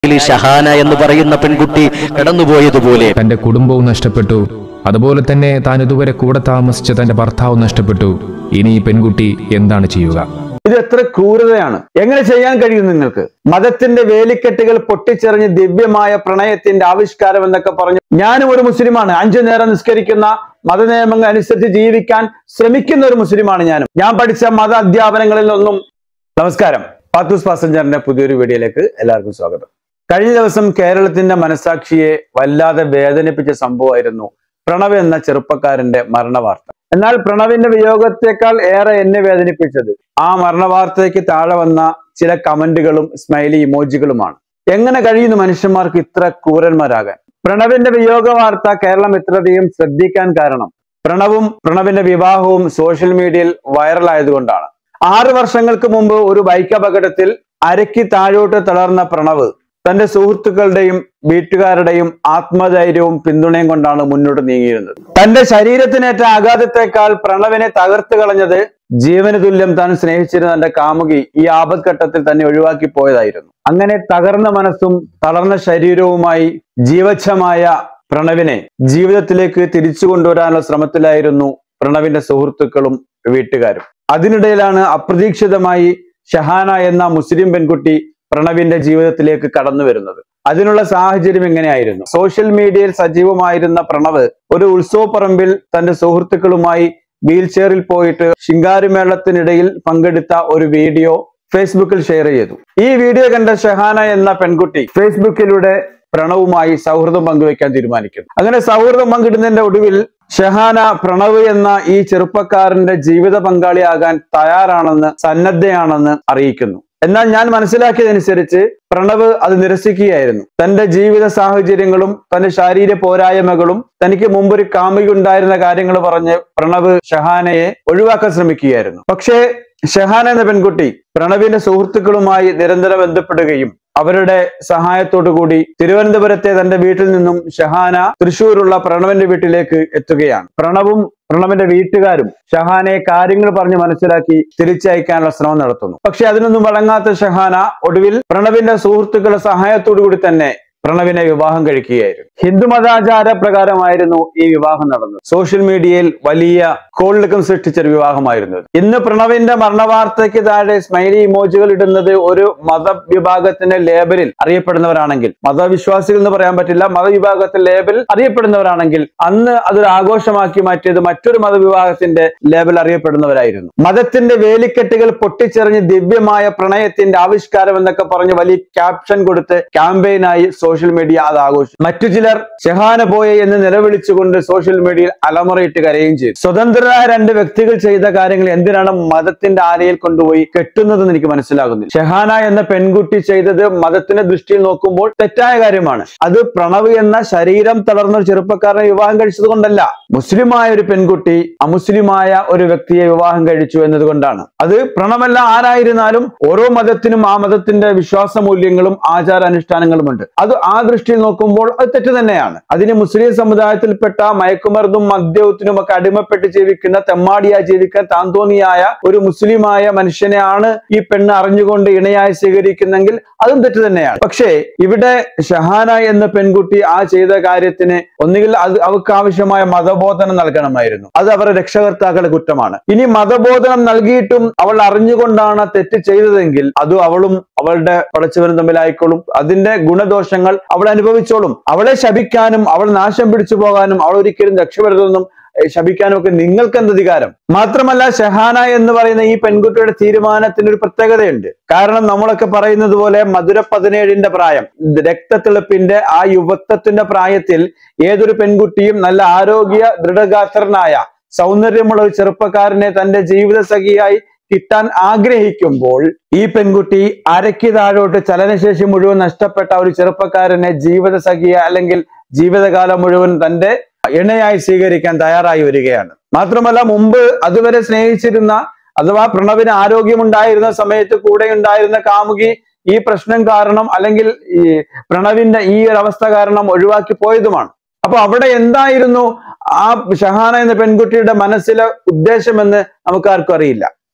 ഇതിൽ ഷഹാന എന്ന് പറയുന്ന പെൺകുട്ടി കടന്നുപോയതുപോലെ തന്റെ കുടുംബവും നഷ്ടപ്പെട്ടു അതുപോലെ തന്നെ താൻ ഇതുവരെ കൂടെ താമസിച്ച തന്റെ ഭർത്താവും നഷ്ടപ്പെട്ടു ഇനി ഈ പെൺകുട്ടി എന്താണ് ചെയ്യുക ഇത് എത്ര ക്രൂരതയാണ് എങ്ങനെ ചെയ്യാൻ കഴിയും നിങ്ങൾക്ക് മതത്തിന്റെ വേലിക്കെട്ടുകൾ പൊട്ടിച്ചെറിഞ്ഞ് ദിവ്യമായ പ്രണയത്തിന്റെ ആവിഷ്കാരം എന്നൊക്കെ പറഞ്ഞു ഞാനും ഒരു മുസ്ലിമാണ് അഞ്ചു നേരം നിസ്കരിക്കുന്ന മതനിയമങ്ങൾ അനുസരിച്ച് ജീവിക്കാൻ ശ്രമിക്കുന്ന ഒരു മുസ്ലിമാണ് ഞാനും ഞാൻ പഠിച്ച മത അധ്യാപനങ്ങളിൽ ഒന്നും നമസ്കാരം പാത്തൂസ് പാസഞ്ചറിന്റെ പുതിയൊരു വീഡിയോയിലേക്ക് എല്ലാവർക്കും സ്വാഗതം കഴിഞ്ഞ ദിവസം കേരളത്തിന്റെ മനസാക്ഷിയെ വല്ലാതെ വേദനിപ്പിച്ച സംഭവമായിരുന്നു പ്രണവ് എന്ന ചെറുപ്പക്കാരന്റെ മരണവാർത്ത എന്നാൽ പ്രണവിന്റെ വിയോഗത്തെക്കാൾ ഏറെ എന്നെ വേദനിപ്പിച്ചത് ആ മരണവാർത്തയ്ക്ക് താഴെ വന്ന ചില കമന്റുകളും സ്മൈലി ഇമോജികളുമാണ് എങ്ങനെ കഴിയുന്നു മനുഷ്യന്മാർക്ക് ഇത്ര ക്രൂരന്മാരാകാൻ പ്രണവിന്റെ വിയോഗ വാർത്ത കേരളം ഇത്രയധികം ശ്രദ്ധിക്കാൻ കാരണം പ്രണവും പ്രണവിന്റെ വിവാഹവും സോഷ്യൽ മീഡിയയിൽ വൈറലായതുകൊണ്ടാണ് ആറ് വർഷങ്ങൾക്ക് മുമ്പ് ഒരു ബൈക്ക് അപകടത്തിൽ അരയ്ക്ക് താഴോട്ട് തളർന്ന പ്രണവ് തന്റെ സുഹൃത്തുക്കളുടെയും വീട്ടുകാരുടെയും ആത്മധൈര്യവും പിന്തുണയും കൊണ്ടാണ് മുന്നോട്ട് നീങ്ങിയിരുന്നത് തന്റെ ശരീരത്തിനേറ്റ ആഘാതത്തെക്കാൾ പ്രണവിനെ തകർത്ത് കളഞ്ഞത് ജീവന് തുല്യം താൻ സ്നേഹിച്ചിരുന്ന തന്റെ കാമുകി ഈ ആപത്ഘട്ടത്തിൽ തന്നെ ഒഴിവാക്കി പോയതായിരുന്നു അങ്ങനെ തകർന്ന മനസ്സും തളർന്ന ശരീരവുമായി ജീവച്ഛമായ പ്രണവിനെ ജീവിതത്തിലേക്ക് തിരിച്ചു കൊണ്ടുവരാനുള്ള ശ്രമത്തിലായിരുന്നു പ്രണവിന്റെ സുഹൃത്തുക്കളും വീട്ടുകാരും അതിനിടയിലാണ് അപ്രതീക്ഷിതമായി ഷഹാന എന്ന മുസ്ലിം പെൺകുട്ടി പ്രണവിന്റെ ജീവിതത്തിലേക്ക് കടന്നു വരുന്നത് അതിനുള്ള സാഹചര്യം എങ്ങനെയായിരുന്നു സോഷ്യൽ മീഡിയയിൽ സജീവമായിരുന്ന പ്രണവ് ഒരു ഉത്സവപ്പറമ്പിൽ തന്റെ സുഹൃത്തുക്കളുമായി വീൽ ചെയറിൽ പോയിട്ട് ശിങ്കാരിമേളത്തിനിടയിൽ പങ്കെടുത്ത ഒരു വീഡിയോ ഫേസ്ബുക്കിൽ ഷെയർ ചെയ്തു ഈ വീഡിയോ കണ്ട ഷഹാന എന്ന പെൺകുട്ടി ഫേസ്ബുക്കിലൂടെ പ്രണവുമായി സൗഹൃദം പങ്കുവെക്കാൻ തീരുമാനിക്കുന്നു അങ്ങനെ സൗഹൃദം പങ്കിടുന്നതിന്റെ ഒടുവിൽ ഷഹാന പ്രണവ് എന്ന ഈ ചെറുപ്പക്കാരന്റെ ജീവിത പങ്കാളിയാകാൻ തയ്യാറാണെന്ന് സന്നദ്ധയാണെന്ന് അറിയിക്കുന്നു എന്നാൽ ഞാൻ മനസ്സിലാക്കിയതനുസരിച്ച് പ്രണവ് അത് നിരസിക്കുകയായിരുന്നു തന്റെ ജീവിത സാഹചര്യങ്ങളും തന്റെ ശാരീര പോരായ്മകളും തനിക്ക് മുമ്പൊരു കാമുകി ഉണ്ടായിരുന്ന കാര്യങ്ങൾ പറഞ്ഞ് പ്രണവ് ഷഹാനയെ ഒഴിവാക്കാൻ ശ്രമിക്കുകയായിരുന്നു പക്ഷേ ഷഹാന എന്ന പെൺകുട്ടി പ്രണവിന്റെ സുഹൃത്തുക്കളുമായി നിരന്തരം ബന്ധപ്പെടുകയും അവരുടെ സഹായത്തോടു കൂടി തിരുവനന്തപുരത്തെ തന്റെ വീട്ടിൽ നിന്നും ഷഹാന തൃശൂരുള്ള പ്രണവിന്റെ വീട്ടിലേക്ക് എത്തുകയാണ് പ്രണവും പ്രണവിന്റെ വീട്ടുകാരും ഷഹാനയെ കാര്യങ്ങൾ പറഞ്ഞ് മനസ്സിലാക്കി തിരിച്ചയക്കാനുള്ള ശ്രമം നടത്തുന്നു പക്ഷെ അതിനൊന്നും വഴങ്ങാത്ത ഷഹാന ഒടുവിൽ പ്രണവിന്റെ സുഹൃത്തുക്കളുടെ സഹായത്തോടു കൂടി തന്നെ പ്രണവിനെ വിവാഹം കഴിക്കുകയായിരുന്നു ഹിന്ദു മതാചാര പ്രകാരമായിരുന്നു ഈ വിവാഹം നടന്നത് സോഷ്യൽ മീഡിയയിൽ വലിയ കോളിളക്കം സൃഷ്ടിച്ച ഒരു വിവാഹമായിരുന്നു ഇത്. ഇന്ന് പ്രണവിന്റെ മരണവാർത്തയ്ക്ക് താഴെ സ്മൈലി ഇമോജികൾ ഇടുന്നത് ഒരു മതവിഭാഗത്തിന്റെ ലേബലിൽ അറിയപ്പെടുന്നവരാണെങ്കിൽ മതവിശ്വാസികൾ എന്ന് പറയാൻ പറ്റില്ല മതവിഭാഗത്തിന്റെ ലേബലിൽ അറിയപ്പെടുന്നവരാണെങ്കിൽ അന്ന് അതൊരു ആഘോഷമാക്കി മാറ്റിയത് മറ്റൊരു മതവിഭാഗത്തിന്റെ ലേബൽ അറിയപ്പെടുന്നവരായിരുന്നു മതത്തിന്റെ വേലിക്കെട്ടുകൾ പൊട്ടിച്ചെറിഞ്ഞ് ദിവ്യമായ പ്രണയത്തിന്റെ ആവിഷ്കാരം എന്നൊക്കെ പറഞ്ഞ് വലിയ ക്യാപ്ഷൻ കൊടുത്ത് ക്യാമ്പയിനായി സോഷ്യൽ മീഡിയ അത് ആഘോഷിച്ചു മറ്റു ചിലർ ഷഹാന പോയെ എന്ന് നിലവിളിച്ചുകൊണ്ട് സോഷ്യൽ മീഡിയയിൽ അലമുറയിട്ട് കരയുകയും ചെയ്തു സ്വതന്ത്രരായ രണ്ട് വ്യക്തികൾ ചെയ്ത കാര്യങ്ങൾ എന്തിനാണ് മതത്തിന്റെ ആലയിൽ കൊണ്ടുപോയി കെട്ടുന്നതെന്ന് എനിക്ക് മനസ്സിലാകുന്നില്ല ഷഹാന എന്ന പെൺകുട്ടി ചെയ്തത് മതത്തിന്റെ ദൃഷ്ടിയിൽ നോക്കുമ്പോൾ തെറ്റായ കാര്യമാണ് അത് പ്രണവ് എന്ന ശരീരം തളർന്ന ഒരു ചെറുപ്പക്കാരനെ വിവാഹം കഴിച്ചത് കൊണ്ടല്ല മുസ്ലിമായ ഒരു പെൺകുട്ടി അമുസ്ലിമായ ഒരു വ്യക്തിയെ വിവാഹം കഴിച്ചു എന്നതുകൊണ്ടാണ് അത് പ്രണവല്ല ആരായിരുന്നാലും ഓരോ മതത്തിനും ആ മതത്തിന്റെ വിശ്വാസ മൂല്യങ്ങളും ആചാര അനുഷ്ഠാനങ്ങളുമുണ്ട് അത് ആ ദൃഷ്ടിയിൽ നോക്കുമ്പോൾ അത് തെറ്റ് തന്നെയാണ് അതിന് മുസ്ലിം സമുദായത്തിൽപ്പെട്ട മയക്കുമരുന്നും മദ്യത്തിനും ഒക്കെ അടിമപ്പെട്ട് ജീവിക്കുന്ന തെമ്മാടിയായി ജീവിക്കാൻ താന്തോന്നിയായ ഒരു മുസ്ലിമായ മനുഷ്യനെയാണ് ഈ പെണ്ണ് അറിഞ്ഞുകൊണ്ട് ഇണയായി സ്വീകരിക്കുന്നെങ്കിൽ അതും തെറ്റ് തന്നെയാണ് പക്ഷേ ഇവിടെ ഷഹാന എന്ന പെൺകുട്ടി ആ ചെയ്ത കാര്യത്തിന് ഒന്നുകിൽ അത് അവർക്ക് ആവശ്യമായ മതബോധനം നൽകണമായിരുന്നു അത് അവരുടെ രക്ഷകർത്താക്കളുടെ കുറ്റമാണ് ഇനി മതബോധനം നൽകിയിട്ടും അവൾ അറിഞ്ഞുകൊണ്ടാണ് തെറ്റ് ചെയ്തതെങ്കിൽ അത് അവളും അവളുടെ പടച്ചവനും തമ്മിലായിക്കോളും അതിന്റെ ഗുണദോഷങ്ങൾ അവൾ അനുഭവിച്ചോളും അവളെ ശപിക്കാനും അവൾ നാശം പിടിച്ചു പോകാനും അവൾ ഒരിക്കലും രക്ഷപ്പെടരുതെന്നും ഏഹ് ശപിക്കാനും ഒക്കെ നിങ്ങൾക്ക് എന്ത് അധികാരം മാത്രമല്ല ഷഹാന എന്ന് പറയുന്ന ഈ പെൺകുട്ടിയുടെ തീരുമാനത്തിന് ഒരു പ്രത്യേകതയുണ്ട് കാരണം നമ്മളൊക്കെ പറയുന്നത് പോലെ മധുര പതിനേഴിന്റെ പ്രായം രക്തത്തിളപ്പിന്റെ ആ യുവത്വത്തിന്റെ പ്രായത്തിൽ ഏതൊരു പെൺകുട്ടിയും നല്ല ആരോഗ്യ ദൃഢഗാത്രനായ സൗന്ദര്യമുള്ള ഒരു ചെറുപ്പക്കാരനെ തന്റെ ജീവിത സഖിയായി കിട്ടാൻ ആഗ്രഹിക്കുമ്പോൾ ഈ പെൺകുട്ടി അരയ്ക്ക് താഴോട്ട് ചലനശേഷി മുഴുവൻ നഷ്ടപ്പെട്ട ഒരു ചെറുപ്പക്കാരനെ ജീവിത സഖിയ അല്ലെങ്കിൽ ജീവിതകാലം മുഴുവൻ തന്റെ ഇണയായി സ്വീകരിക്കാൻ തയ്യാറായി വരികയാണ് മാത്രമല്ല മുമ്പ് അതുവരെ സ്നേഹിച്ചിരുന്ന അഥവാ പ്രണവിന് ആരോഗ്യമുണ്ടായിരുന്ന സമയത്ത് കൂടെ ഉണ്ടായിരുന്ന കാമുകി ഈ പ്രശ്നം കാരണം അല്ലെങ്കിൽ ഈ പ്രണവിന്റെ ഈ ഒരു അവസ്ഥ കാരണം ഒഴിവാക്കി പോയതുമാണ് അപ്പൊ അവിടെ എന്തായിരുന്നു ആ ഷഹാന എന്ന പെൺകുട്ടിയുടെ മനസ്സിലെ ഉദ്ദേശമെന്ന് നമുക്കാർക്കും അറിയില്ല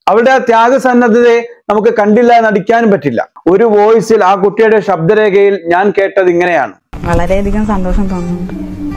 അവളുടെ ആ ത്യാഗസന്നദ്ധതയെ നമുക്ക് കണ്ടില്ല എന്ന് നടിക്കാനും പറ്റില്ല ഒരു വോയിസിൽ ആ കുട്ടിയുടെ ശബ്ദരേഖയിൽ ഞാൻ കേട്ടത് ഇങ്ങനെയാണ് വളരെയധികം സന്തോഷം തോന്നുന്നുണ്ട്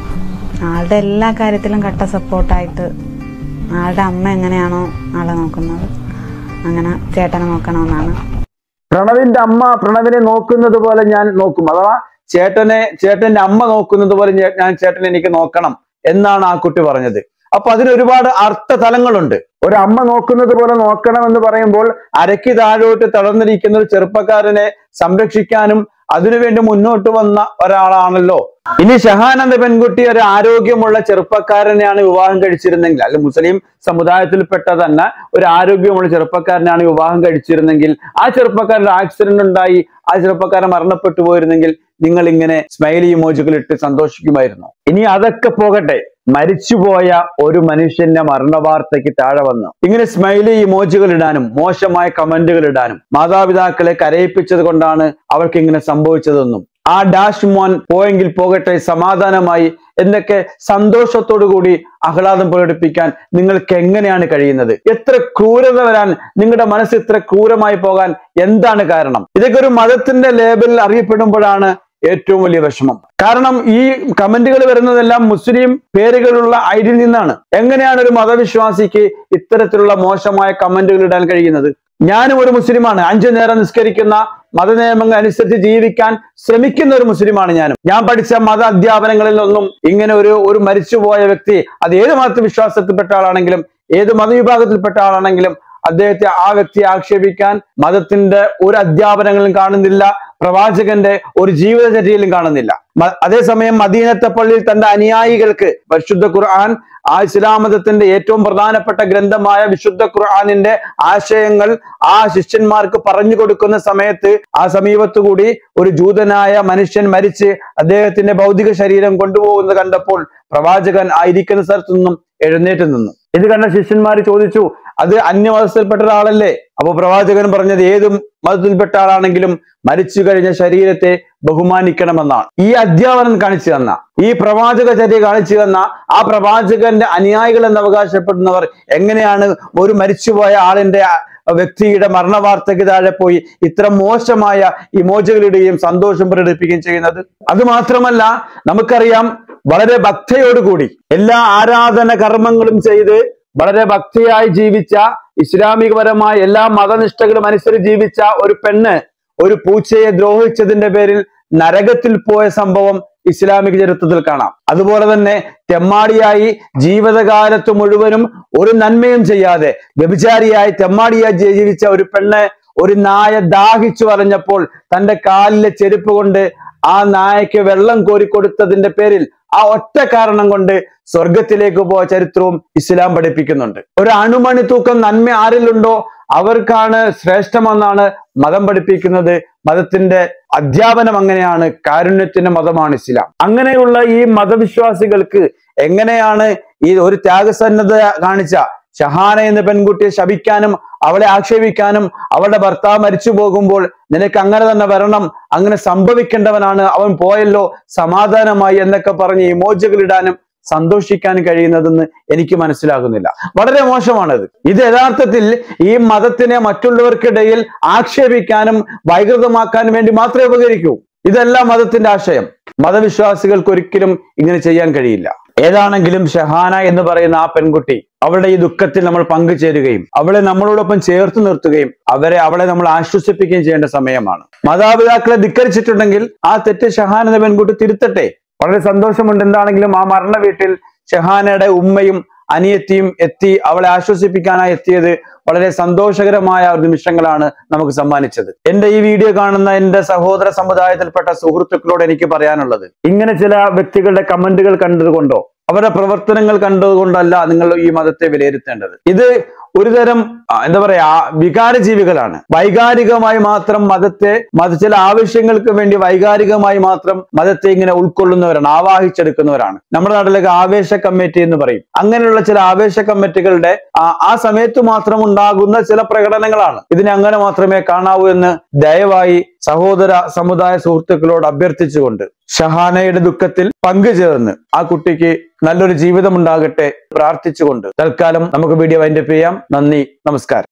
ആളുടെ എല്ലാ കാര്യത്തിലും കട്ട സപ്പോർട്ടായിട്ട് ആളുടെ അമ്മ എങ്ങനെയാണോ ആളെ നോക്കുന്നത് അങ്ങനെ ചേട്ടനെ നോക്കണമെന്നാണ് പ്രണവിന്റെ അമ്മ പ്രണവിനെ നോക്കുന്നത് പോലെ ഞാൻ നോക്കും അഥവാ ചേട്ടനെ ചേട്ടന്റെ അമ്മ നോക്കുന്നത് പോലെ ഞാൻ- ഞാൻ ചേട്ടനെ എനിക്ക് നോക്കണം എന്നാണ് ആ കുട്ടി പറഞ്ഞത് അപ്പൊ അതിന് ഒരുപാട് അർത്ഥതലങ്ങളുണ്ട് ഒരു അമ്മ നോക്കുന്നത് പോലെ നോക്കണം എന്ന് പറയുമ്പോൾ അരയ്ക്ക് താഴോട്ട് തളർന്നിരിക്കുന്ന ഒരു ചെറുപ്പക്കാരനെ സംരക്ഷിക്കാനും അതിനുവേണ്ടി മുന്നോട്ട് വന്ന ഒരാളാണല്ലോ ഇനി ഷഹാൻ എന്ന പെൺകുട്ടി ഒരു ആരോഗ്യമുള്ള ചെറുപ്പക്കാരനെയാണ് വിവാഹം കഴിച്ചിരുന്നെങ്കിൽ അല്ലെ മുസ്ലിം സമുദായത്തിൽപ്പെട്ട തന്നെ ഒരു ആരോഗ്യമുള്ള ചെറുപ്പക്കാരനാണ് വിവാഹം കഴിച്ചിരുന്നെങ്കിൽ ആ ചെറുപ്പക്കാരൻ്റെ ആക്സിഡന്റ് ഉണ്ടായി ആ ചെറുപ്പക്കാരൻ മരണപ്പെട്ടു പോയിരുന്നെങ്കിൽ നിങ്ങൾ ഇങ്ങനെ സ്മൈലി ഇമോജികൾ ഇട്ട് സന്തോഷിക്കുമായിരുന്നു ഇനി അതൊക്കെ പോകട്ടെ മരിച്ചുപോയ ഒരു മനുഷ്യന്റെ മരണ വാർത്തയ്ക്ക് താഴെ വന്ന് ഇങ്ങനെ സ്മൈലി ഇമോജികൾ ഇടാനും മോശമായ കമന്റുകൾ ഇടാനും മാതാപിതാക്കളെ കരയിപ്പിച്ചത് കൊണ്ടാണ് അവൾക്ക് ഇങ്ങനെ സംഭവിച്ചതെന്നും ആ ഡാഷ് മോൻ പോയെങ്കിൽ പോകട്ടെ സമാധാനമായി എന്നൊക്കെ സന്തോഷത്തോടു കൂടി ആഹ്ലാദം പ്രകടിപ്പിക്കാൻ നിങ്ങൾക്ക് എങ്ങനെയാണ് കഴിയുന്നത് എത്ര ക്രൂരത വരാൻ നിങ്ങളുടെ മനസ്സ് ഇത്ര ക്രൂരമായി പോകാൻ എന്താണ് കാരണം ഇതൊക്കെ ഒരു മതത്തിന്റെ ലേബലിൽ അറിയപ്പെടുമ്പോഴാണ് ഏറ്റവും വലിയ വിഷമം കാരണം ഈ കമന്റുകൾ വരുന്നതെല്ലാം മുസ്ലിം പേരുകളുള്ള ഐഡിയിൽ നിന്നാണ് എങ്ങനെയാണ് ഒരു മതവിശ്വാസിക്ക് ഇത്തരത്തിലുള്ള മോശമായ കമന്റുകൾ ഇടാൻ കഴിയുന്നത് ഞാനും ഒരു മുസ്ലിമാണ് അഞ്ചു നേരം നിസ്കരിക്കുന്ന മതനിയമങ്ങൾ അനുസരിച്ച് ജീവിക്കാൻ ശ്രമിക്കുന്ന ഒരു മുസ്ലിമാണ് ഞാനും ഞാൻ പഠിച്ച മത അധ്യാപനങ്ങളിൽ ഒന്നും ഇങ്ങനെ ഒരു ഒരു മരിച്ചുപോയ വ്യക്തി അത് ഏത് മത വിശ്വാസത്തിൽപ്പെട്ട ആളാണെങ്കിലും ഏത് മതവിഭാഗത്തിൽപ്പെട്ട ആളാണെങ്കിലും അദ്ദേഹത്തെ ആ വ്യക്തിയെ ആക്ഷേപിക്കാൻ മതത്തിന്റെ ഒരു അധ്യാപനങ്ങളിലും കാണുന്നില്ല പ്രവാചകന്റെ ഒരു ജീവിതചര്യയിലും കാണുന്നില്ല മ- അതേസമയം മദീനത്തെ പള്ളിയിൽ തന്റെ അനുയായികൾക്ക് പരിശുദ്ധ ഖുർആൻ ആ ഇസ്ലാം മതത്തിന്റെ ഏറ്റവും പ്രധാനപ്പെട്ട ഗ്രന്ഥമായ വിശുദ്ധ ഖുർആനിന്റെ ആശയങ്ങൾ ആ ശിഷ്യന്മാർക്ക് പറഞ്ഞു കൊടുക്കുന്ന സമയത്ത് ആ സമീപത്തുകൂടി ഒരു ജൂതനായ മനുഷ്യൻ മരിച്ച് അദ്ദേഹത്തിന്റെ ഭൗതിക ശരീരം കൊണ്ടുപോകുന്നത് കണ്ടപ്പോൾ പ്രവാചകൻ ആ ഇരിക്കുന്ന സ്ഥലത്തു നിന്നും എഴുന്നേറ്റ് നിന്നു ഇത് കണ്ട ശിഷ്യന്മാർ ചോദിച്ചു അത് അന്യമതത്തിൽപ്പെട്ട ഒരാളല്ലേ അപ്പൊ പ്രവാചകൻ പറഞ്ഞത് ഏത് മതത്തിൽപ്പെട്ട ആളാണെങ്കിലും മരിച്ചു കഴിഞ്ഞ ശരീരത്തെ ബഹുമാനിക്കണമെന്നാണ് ഈ അധ്യാപനം കാണിച്ചു തന്ന ഈ പ്രവാചക ചര്യ കാണിച്ചു തന്ന ആ പ്രവാചകന്റെ അനുയായികൾ എന്ന് അവകാശപ്പെടുന്നവർ എങ്ങനെയാണ് ഒരു മരിച്ചുപോയ ആളിന്റെ ആ വ്യക്തിയുടെ മരണ വാർത്തയ്ക്ക് താഴെ പോയി ഇത്ര മോശമായ ഇമോജകളിടുകയും സന്തോഷം പ്രകടിപ്പിക്കുകയും ചെയ്യുന്നത് അത് മാത്രമല്ല നമുക്കറിയാം വളരെ ഭക്തയോടുകൂടി എല്ലാ ആരാധന കർമ്മങ്ങളും ചെയ്ത് വളരെ ഭക്തിയായി ജീവിച്ച ഇസ്ലാമികപരമായ എല്ലാ മതനിഷ്ഠകളും അനുസരിച്ച് ജീവിച്ച ഒരു പെണ്ണ് ഒരു പൂച്ചയെ ദ്രോഹിച്ചതിന്റെ പേരിൽ നരകത്തിൽ പോയ സംഭവം ഇസ്ലാമിക ചരിത്രത്തിൽ കാണാം അതുപോലെ തന്നെ തെമ്മാടിയായി ജീവിതകാലത്ത് മുഴുവനും ഒരു നന്മയും ചെയ്യാതെ വ്യഭിചാരിയായി തെമ്മാടിയായി ജീ- ജീവിച്ച ഒരു പെണ്ണ് ഒരു നായ ദാഹിച്ചു പറഞ്ഞപ്പോൾ തന്റെ കാലിലെ ചെരുപ്പ് കൊണ്ട് ആ നായക്ക് വെള്ളം കോരി കൊടുത്തതിന്റെ പേരിൽ ആ ഒറ്റ കാരണം കൊണ്ട് സ്വർഗത്തിലേക്ക് പോയ ചരിത്രവും ഇസ്ലാം പഠിപ്പിക്കുന്നുണ്ട് ഒരു അണുമണി തൂക്കം നന്മ ആരിലുണ്ടോ അവർക്കാണ് ശ്രേഷ്ഠമെന്നാണ് മതം പഠിപ്പിക്കുന്നത് മതത്തിന്റെ അധ്യാപനം അങ്ങനെയാണ് കാരുണ്യത്തിന്റെ മതമാണ് ഇസ്ലാം അങ്ങനെയുള്ള ഈ മതവിശ്വാസികൾക്ക് എങ്ങനെയാണ് ഈ ഒരു ത്യാഗസന്നദ്ധ കാണിച്ച ഷഹാന എന്ന പെൺകുട്ടിയെ ശപിക്കാനും അവളെ ആക്ഷേപിക്കാനും അവളുടെ ഭർത്താവ് മരിച്ചു പോകുമ്പോൾ നിനക്ക് അങ്ങനെ തന്നെ വരണം അങ്ങനെ സംഭവിക്കേണ്ടവനാണ് അവൻ പോയല്ലോ സമാധാനമായി എന്നൊക്കെ പറഞ്ഞ് ഇമോജകൾ ഇടാനും സന്തോഷിക്കാൻ കഴിയുന്നതെന്ന് എനിക്ക് മനസ്സിലാകുന്നില്ല വളരെ മോശമാണിത് ഇത് യഥാർത്ഥത്തിൽ ഈ മതത്തിനെ മറ്റുള്ളവർക്കിടയിൽ ആക്ഷേപിക്കാനും വൈകൃതമാക്കാനും വേണ്ടി മാത്രമേ ഉപകരിക്കൂ ഇതല്ല മതത്തിന്റെ ആശയം മതവിശ്വാസികൾക്ക് ഒരിക്കലും ഇങ്ങനെ ചെയ്യാൻ കഴിയില്ല ഏതാണെങ്കിലും ഷഹാന എന്ന് പറയുന്ന ആ പെൺകുട്ടി അവളുടെ ഈ ദുഃഖത്തിൽ നമ്മൾ പങ്കുചേരുകയും അവളെ നമ്മളോടൊപ്പം ചേർത്ത് നിർത്തുകയും അവരെ അവളെ നമ്മൾ ആശ്വസിപ്പിക്കുകയും ചെയ്യേണ്ട സമയമാണ് മാതാപിതാക്കളെ ധിക്കരിച്ചിട്ടുണ്ടെങ്കിൽ ആ തെറ്റ് ഷഹാൻ എന്ന പെൺകുട്ടി തിരുത്തട്ടെ വളരെ സന്തോഷമുണ്ട് എന്താണെങ്കിലും ആ മരണ വീട്ടിൽ ഷഹാനയുടെ ഉമ്മയും അനിയത്തിയും എത്തി അവളെ ആശ്വസിപ്പിക്കാനായി എത്തിയത് വളരെ സന്തോഷകരമായ ഒരു നിമിഷങ്ങളാണ് നമുക്ക് സമ്മാനിച്ചത് എന്റെ ഈ വീഡിയോ കാണുന്ന എന്റെ സഹോദര സമുദായത്തിൽപ്പെട്ട സുഹൃത്തുക്കളോട് എനിക്ക് പറയാനുള്ളത് ഇങ്ങനെ ചില വ്യക്തികളുടെ കമന്റുകൾ കണ്ടതുകൊണ്ടോ അവരുടെ പ്രവർത്തനങ്ങൾ കണ്ടതുകൊണ്ടല്ല നിങ്ങൾ ഈ മതത്തെ വിലയിരുത്തേണ്ടത് ഇത് ഒരുതരം ആ, എന്താ പറയാ ആ, വികാരജീവികളാണ് വൈകാരികമായി മാത്രം മതത്തെ മത ചില ആവശ്യങ്ങൾക്ക് വേണ്ടി വൈകാരികമായി മാത്രം മതത്തെ ഇങ്ങനെ ഉൾക്കൊള്ളുന്നവരാണ് ആവാഹിച്ചെടുക്കുന്നവരാണ് നമ്മുടെ നാട്ടിലേക്ക് ആവേശ കമ്മിറ്റി എന്ന് പറയും അങ്ങനെയുള്ള ചില ആവേശ കമ്മിറ്റികളുടെ ആ ആ സമയത്ത് മാത്രം ഉണ്ടാകുന്ന ചില പ്രകടനങ്ങളാണ് ഇതിനെ അങ്ങനെ മാത്രമേ കാണാവൂ എന്ന് ദയവായി സഹോദര സമുദായ സുഹൃത്തുക്കളോട് അഭ്യർത്ഥിച്ചുകൊണ്ട് ഷഹാനയുടെ ദുഃഖത്തിൽ പങ്കുചേർന്ന് ആ കുട്ടിക്ക് നല്ലൊരു ജീവിതം ഉണ്ടാകട്ടെ പ്രാർത്ഥിച്ചുകൊണ്ട് തൽക്കാലം നമുക്ക് വീഡിയോ വൈൻഡപ്പ് ചെയ്യാം നന്ദി നമസ്കാരം